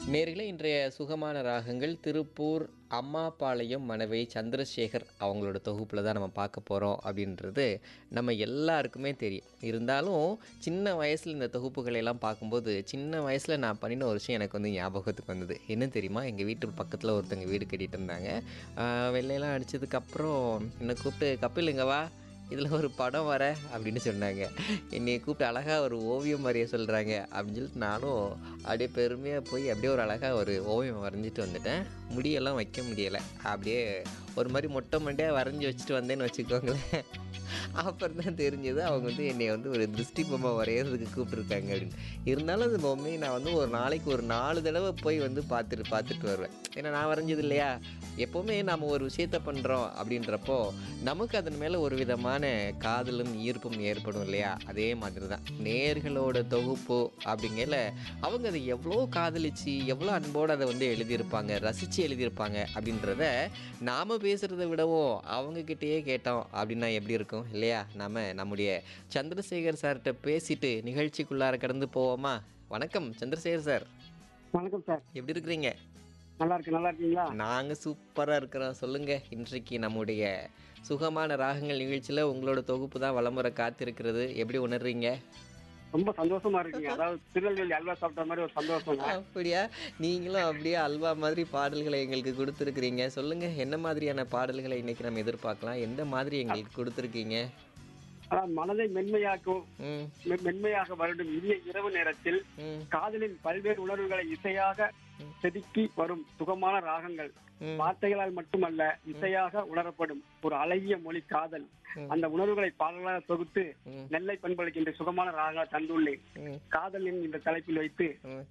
நேர்களே இன்றைய சுகமான ராகங்கள் திருப்பூர் அம்மாபாளையம் மனைவி சந்திரசேகர் அவங்களோட தொகுப்பில் தான் நம்ம பார்க்க போகிறோம் அப்படின்றது நம்ம எல்லாருக்குமே தெரியும் இருந்தாலும் சின்ன வயசில் இந்த தொகுப்புகளை எல்லாம் பார்க்கும்போது சின்ன வயசில் நான் பண்ணின ஒரு விஷயம் எனக்கு வந்து ஞாபகத்துக்கு வந்தது என்ன தெரியுமா எங்கள் வீட்டு பக்கத்தில் ஒருத்தங்க வீடு கட்டிகிட்டு இருந்தாங்க ஆஹ் வெள்ளையெல்லாம் அடித்ததுக்கப்புறம் என்னை கூப்பிட்டு கப்பில் இங்க வா இதில் ஒரு படம் வர அப்படின்னு சொன்னாங்க என்னை கூப்பிட்டு அழகாக ஒரு ஓவியம் வரைய சொல்கிறாங்க அப்படின்னு சொல்லிட்டு நானும் அப்படியே பெருமையாக போய் அப்படியே ஒரு அழகாக ஒரு ஓவியம் வரைஞ்சிட்டு வந்துட்டேன் முடியெல்லாம் வைக்க முடியலை அப்படியே ஒரு மாதிரி மொட்டை மண்டையாக வரைஞ்சி வச்சுட்டு வந்தேன்னு வச்சுக்கோங்களேன் அப்புறம் தான் தெரிஞ்சது அவங்க வந்து என்னை வந்து ஒரு திருஷ்டி பொம்மை வரைகிறதுக்கு கூப்பிட்ருக்காங்க அப்படின்னு இருந்தாலும் அந்த பொம்மையை நான் வந்து ஒரு நாளைக்கு ஒரு நாலு தடவை போய் வந்து பார்த்துட்டு பார்த்துட்டு வருவேன் ஏன்னா நான் வரைஞ்சது இல்லையா எப்போவுமே நாம் ஒரு விஷயத்த பண்ணுறோம் அப்படின்றப்போ நமக்கு அதன் மேலே ஒரு விதமான காதலும் ஈர்ப்பும் ஏற்படும் இல்லையா அதே மாதிரி தான் நேர்களோட தொகுப்பு அப்படிங்கல அவங்க அதை எவ்வளோ காதலிச்சு எவ்வளோ அன்போடு அதை வந்து எழுதியிருப்பாங்க ரசித்து எழுதியிருப்பாங்க அப்படின்றத நாம் பேசுகிறத விடவும் அவங்கக்கிட்டேயே கேட்டோம் அப்படின்னா எப்படி இருக்கும் இல்லையா நம்ம நம்முடைய சந்திரசேகர் சார்கிட்ட பேசிட்டு நிகழ்ச்சிக்குள்ளார கடந்து போவோமா வணக்கம் சந்திரசேகர் சார் வணக்கம் சார் எப்படி இருக்கிறீங்க நல்லா இருக்கு நல்லா இருக்கீங்களா நாங்கள் சூப்பராக இருக்கிறோம் சொல்லுங்கள் இன்றைக்கு நம்முடைய சுகமான ராகங்கள் நிகழ்ச்சியில் உங்களோட தொகுப்பு தான் வளமுறை காத்திருக்கிறது எப்படி உணர்றீங்க ரொம்ப சந்தோஷமா இருக்கீங்க அதாவது திருநெல்வேலி அல்வா சாப்பிட்ட மாதிரி ஒரு சந்தோஷம் அப்படியா நீங்களும் அப்படியே அல்வா மாதிரி பாடல்களை எங்களுக்கு கொடுத்துருக்குறீங்க சொல்லுங்கள் என்ன மாதிரியான பாடல்களை இன்னைக்கு நம்ம எதிர்பார்க்கலாம் எந்த மாதிரி எங்களுக்கு கொடுத்துருக்கீங்க அதாவது மனதை மென்மையாக்கும் ம் மெ- மென்மையாக வருடும் இனிய இரவு நேரத்தில் ம் காதலின் பல்வேறு உணர்வுகளை இசையாக செதுக்கி வரும் சுகமான ராகங்கள் ம். வார்த்தைகளால் மட்டுமல்ல இசையாக உணரப்படும் ஒரு அழகிய மொழி காதல் ம். அந்த உணர்வுகளை பாடலாக தொகுத்து ம். நெல்லை பண்பளிக்கின்ற சுகமான ராகங்களை தந்துள்ளேன் ம் காதல் என் இந்த தலைப்பில் வைத்து ம்.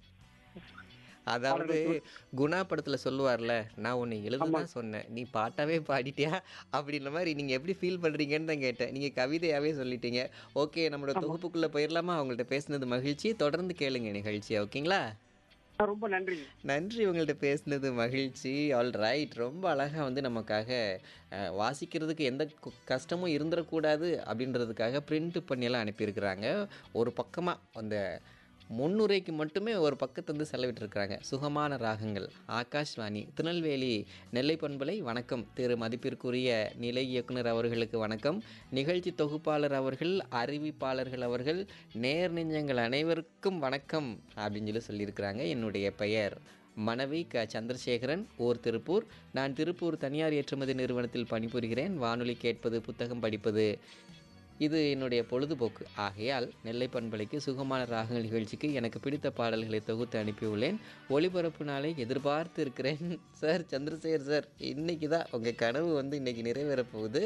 அதாவது குணா படத்துல சொல்லுவார்ல நான் உன்னை எழுததான் சொன்னேன் நீ பாட்டாவே பாடிட்டியா அப்படின்ற மாதிரி நீங்க எப்படி ஃபீல் பண்றீங்கன்னு தான் கேட்டேன் நீங்க கவிதையாவே சொல்லிட்டீங்க ஓகே நம்மளோட தொகுப்புக்குள்ள போயிடலாமா அவங்கள்ட்ட பேசுனது மகிழ்ச்சி தொடர்ந்து கேளுங்க நிகழ்ச்சி ஓகேங்களா ரொம்ப நன்றி நன்றி உங்கள்கிட்ட பேசுனது மகிழ்ச்சி ஆல் ரைட் ரொம்ப அழகாக வந்து நமக்காக அஹ், வாசிக்கிறதுக்கு எந்த கு- கஷ்டமும் இருந்துடக்கூடாது அப்படின்றதுக்காக பிரிண்ட் பண்ணியெல்லாம் அனுப்பியிருக்கிறாங்க ஒரு பக்கமாக அந்த முன்னுரைக்கு மட்டுமே ஒரு பக்கத்தை வந்து செலவிட்டிருக்கிறாங்க சுகமான ராகங்கள் ஆகாஷ்வாணி திருநெல்வேலி நெல்லை பண்பலை வணக்கம் திரு மதிப்பிற்குரிய நிலை இயக்குனர் அவர்களுக்கு வணக்கம் நிகழ்ச்சி தொகுப்பாளர் அவர்கள் அறிவிப்பாளர்கள் அவர்கள் நேர் நெஞ்சங்கள் அனைவருக்கும் வணக்கம் அப்படின்னு சொல்லி சொல்லியிருக்கிறாங்க என்னுடைய பெயர் மனைவி க சந்திரசேகரன் ஓர் திருப்பூர் நான் திருப்பூர் தனியார் ஏற்றுமதி நிறுவனத்தில் பணிபுரிகிறேன் வானொலி கேட்பது புத்தகம் படிப்பது இது என்னுடைய பொழுதுபோக்கு ஆகையால் நெல்லை பண்பலைக்கு சுகமான ராகங்கள் நிகழ்ச்சிக்கு எனக்கு பிடித்த பாடல்களை தொகுத்து அனுப்பியுள்ளேன் ஒளிபரப்பு நாளை எதிர்பார்த்து இருக்கிறேன் சார் சந்திரசேகர் சார் இன்னைக்கு தான் உங்கள் கனவு வந்து இன்னைக்கு நிறைவேறப் போகுது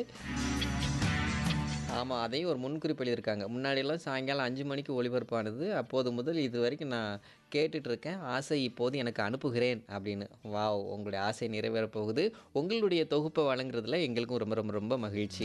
ஆமாம் அதையும் ஒரு முன்குறிப்பு எழுதியிருக்காங்க முன்னாடியெல்லாம் சாயங்காலம் அஞ்சு மணிக்கு ஒளிபரப்பானது அப்போது முதல் இது வரைக்கும் நான் கேட்டுட்டு இருக்கேன் ஆசை இப்போது எனக்கு அனுப்புகிறேன் அப்படின்னு வாவ் உங்களுடைய ஆசை நிறைவேறப் போகுது உங்களுடைய தொகுப்பை வழங்குறதுல எங்களுக்கும் ரொம்ப ரொம்ப ரொம்ப மகிழ்ச்சி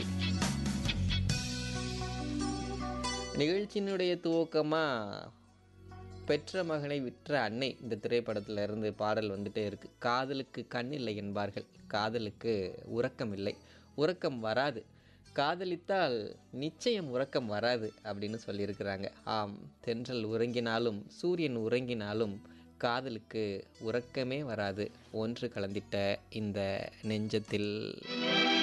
நிகழ்ச்சியினுடைய துவக்கமாக பெற்ற மகனை விற்ற அன்னை இந்த திரைப்படத்துல இருந்து பாடல் வந்துட்டே இருக்கு காதலுக்கு கண் இல்லை என்பார்கள் காதலுக்கு உறக்கம் இல்லை உறக்கம் வராது காதலித்தால் நிச்சயம் உறக்கம் வராது அப்படின்னு சொல்லியிருக்கிறாங்க ஆம் தென்றல் உறங்கினாலும் சூரியன் உறங்கினாலும் காதலுக்கு உறக்கமே வராது ஒன்று கலந்திட்ட இந்த நெஞ்சத்தில்